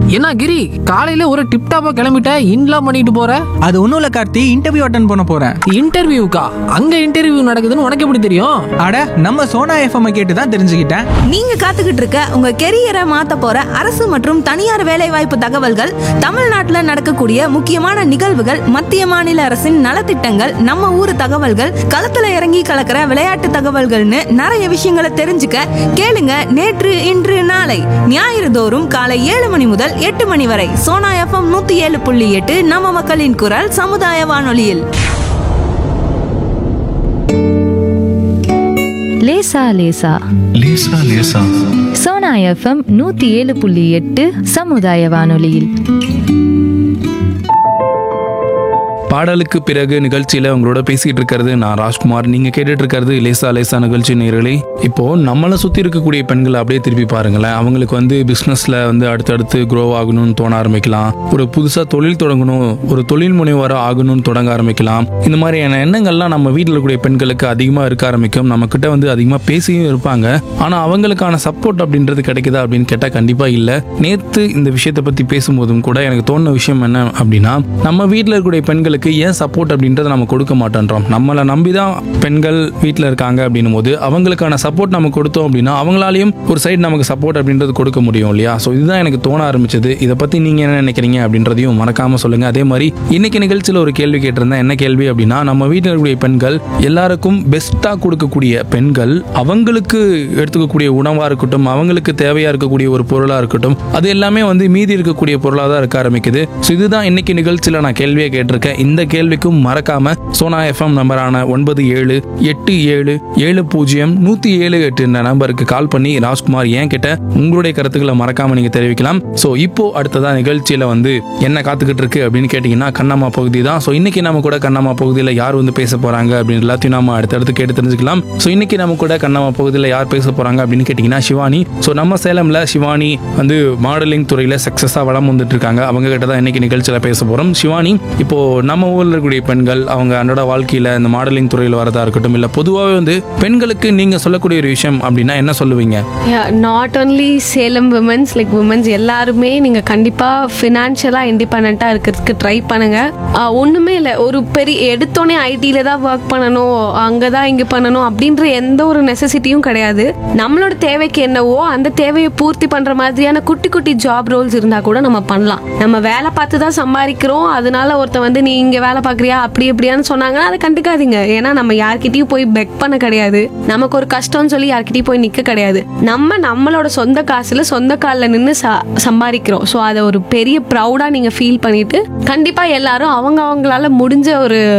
என்ன கிரி காலையில ஒரு டிப் டாப்பா கிளம்பிட்ட இன்லாம் பண்ணிட்டு போற அது ஒன்றும் இல்லை கார்த்தி இன்டர்வியூ அட்டன் பண்ண போகிறேன் இன்டர்வியூக்கா அங்க இன்டர்வியூ நடக்குதுன்னு உனக்கு எப்படி தெரியும் அட நம்ம சோனா எஃப்எம் கேட்டு தான் தெரிஞ்சுக்கிட்டேன் நீங்க காத்துக்கிட்டு இருக்க உங்க கெரியரை மாத்த போற அரசு மற்றும் தனியார் வேலைவாய்ப்பு தகவல்கள் தமிழ்நாட்டுல நடக்கக்கூடிய முக்கியமான நிகழ்வுகள் மத்திய மாநில அரசின் நலத்திட்டங்கள் நம்ம ஊர் தகவல்கள் களத்துல இறங்கி கலக்கிற விளையாட்டு தகவல்கள்னு நிறைய விஷயங்களை தெரிஞ்சுக்க கேளுங்க நேற்று இன்று நாளை ஞாயிறு தோறும் காலை ஏழு மணி முதல் எட்டு மணி வரை சோனா எஃப்எம் நூத்தி ஏழு புள்ளி எட்டு நம்ம மக்களின் குரல் சமுதாய வானொலியில் லேசா லேசா லேசா லேசா சோனா எஃப்எம் நூத்தி ஏழு புள்ளி எட்டு சமுதாய வானொலியில் பாடலுக்கு பிறகு நிகழ்ச்சியில உங்களோட பேசிட்டு இருக்கிறது நான் ராஜ்குமார் நீங்க கேட்டுட்டு இருக்கிறது லேசா லேசா நிகழ்ச்சி நேர்களே இப்போ நம்மளை சுத்தி இருக்கக்கூடிய பெண்களை அப்படியே திருப்பி பாருங்களேன் அவங்களுக்கு வந்து பிசினஸ்ல வந்து அடுத்தடுத்து க்ரோ ஆகணும்னு தோண ஆரம்பிக்கலாம் ஒரு புதுசா தொழில் தொடங்கணும் ஒரு தொழில் முனைவராக ஆகணும்னு தொடங்க ஆரம்பிக்கலாம் இந்த மாதிரியான எண்ணங்கள்லாம் நம்ம வீட்டில் இருக்கக்கூடிய பெண்களுக்கு அதிகமா இருக்க ஆரம்பிக்கும் நம்ம கிட்ட வந்து அதிகமா பேசியும் இருப்பாங்க ஆனா அவங்களுக்கான சப்போர்ட் அப்படின்றது கிடைக்குதா அப்படின்னு கேட்டா கண்டிப்பா இல்ல நேத்து இந்த விஷயத்தை பத்தி பேசும்போதும் கூட எனக்கு தோணுன விஷயம் என்ன அப்படின்னா நம்ம வீட்டில் இருக்கக்கூடிய பெண்களுக்கு ஏன் சப்போர்ட் அப்படின்றத நம்ம கொடுக்க மாட்டேன்றோம் நம்மளை நம்பி தான் பெண்கள் வீட்டில் இருக்காங்க அப்படின்னும் போது அவங்களுக்கான சப்போர்ட் நம்ம கொடுத்தோம் அப்படின்னா அவங்களாலையும் ஒரு சைடு நமக்கு சப்போர்ட் அப்படின்றது கொடுக்க முடியும் இல்லையா ஸோ இதுதான் எனக்கு தோண ஆரம்பிச்சது இதை பத்தி நீங்க என்ன நினைக்கிறீங்க அப்படின்றதையும் மறக்காம சொல்லுங்க அதே மாதிரி இன்னைக்கு நிகழ்ச்சியில் ஒரு கேள்வி கேட்டிருந்தேன் என்ன கேள்வி அப்படின்னா நம்ம வீட்டில் இருக்கக்கூடிய பெண்கள் எல்லாருக்கும் பெஸ்ட்டாக கொடுக்கக்கூடிய பெண்கள் அவங்களுக்கு எடுத்துக்கக்கூடிய உணவாக இருக்கட்டும் அவங்களுக்கு தேவையாக இருக்கக்கூடிய ஒரு பொருளாக இருக்கட்டும் அது எல்லாமே வந்து மீதி இருக்கக்கூடிய பொருளாக தான் இருக்க ஆரம்பிக்குது ஸோ இதுதான் இன்னைக்கு நிகழ்ச்சியில் நான் கேள்வியை கேட்டிருக்கேன் இந்த கேள்விக்கும் மறக்காம சோனா எஃப்எம் நம்பரான ஒன்பது ஏழு எட்டு ஏழு ஏழு பூஜ்ஜியம் நூற்றி ஏழு எட்டு என்ற நம்பருக்கு கால் பண்ணி ராஜ்குமார் ஏன் கிட்ட உங்களுடைய கருத்துக்களை மறக்காம நீங்க தெரிவிக்கலாம் ஸோ இப்போ அடுத்ததா நிகழ்ச்சியில வந்து என்ன காத்துக்கிட்டு இருக்கு அப்படின்னு கேட்டிங்கன்னா கண்ணம்மா பகுதி தான் ஸோ இன்னைக்கு நம்ம கூட கண்ணம்மா பகுதியில் யார் வந்து பேச போறாங்க அப்படின்னு எல்லாத்தையும் நாம அடுத்தடுத்து கேட்டு தெரிஞ்சுக்கலாம் ஸோ இன்னைக்கு நம்ம கூட கண்ணம்மா பகுதியில் யார் பேச போறாங்க அப்படின்னு கேட்டிங்கன்னா சிவானி ஸோ நம்ம சேலம்ல சிவானி வந்து மாடலிங் துறையில சக்சஸா வளம் வந்துட்டு இருக்காங்க அவங்க கிட்ட தான் இன்னைக்கு நிகழ்ச்சியில பேச போறோம் சிவானி இப்போ நம்ம ஊர்ல இருக்கக்கூடிய பெண்கள் அவங்க அன்றாட வாழ்க்கையில இந்த மாடலிங் துறையில் வரதா இருக்கட்டும் இல்ல பொதுவாகவே வந்து பெண்களுக்கு நீங்க சொல்லக்கூடிய ஒரு விஷயம் அப்படின்னா என்ன சொல்லுவீங்க not only Salem women's like women's எல்லாருமே நீங்கள் கண்டிப்பாக ஃபினான்ஷியலாக இண்டிபெண்ட்டாக இருக்கிறதுக்கு ட்ரை பண்ணுங்க ஆஹ் ஒண்ணுமே இல்லை ஒரு பெரிய எடுத்தோடனே ஐடியில தான் ஒர்க் பண்ணணும் அங்கே தான் இங்கே பண்ணணும் அப்படின்ற எந்த ஒரு நெசசிட்டியும் கிடையாது நம்மளோட தேவைக்கு என்னவோ அந்த தேவையை பூர்த்தி பண்ணுற மாதிரியான குட்டி குட்டி ஜாப் ரோல்ஸ் இருந்தால் கூட நம்ம பண்ணலாம் நம்ம வேலை பார்த்து தான் சம்பாதிக்கிறோம் அதனால ஒருத்தன் வந்து நீ இங்கே வேலை பார்க்குறியா அப்படி இப்படியான்னு சொன்னாங்கன்னா அதை கண்டுக்காதீங்க ஏன்னா நம்ம யார்கிட்டயும் போய் பெக் பண்ண கிடையாது நமக்கு ஒரு கஷ்டம்னு சொல்லி யார்கிட்டயும் போய் நிற்க கிடையாது நம்ம நம்மளோட சொந்த காசுல சொந்த காலில் நின்று சம்பாதிக்கிறோம் ஸோ அதை ஒரு பெரிய ப்ரௌடாக நீங்கள் ஃபீல் பண்ணிட்டு கண்டிப்பாக எல்லாரும் அவங்க அவங்களால முடிஞ்ச ஒரு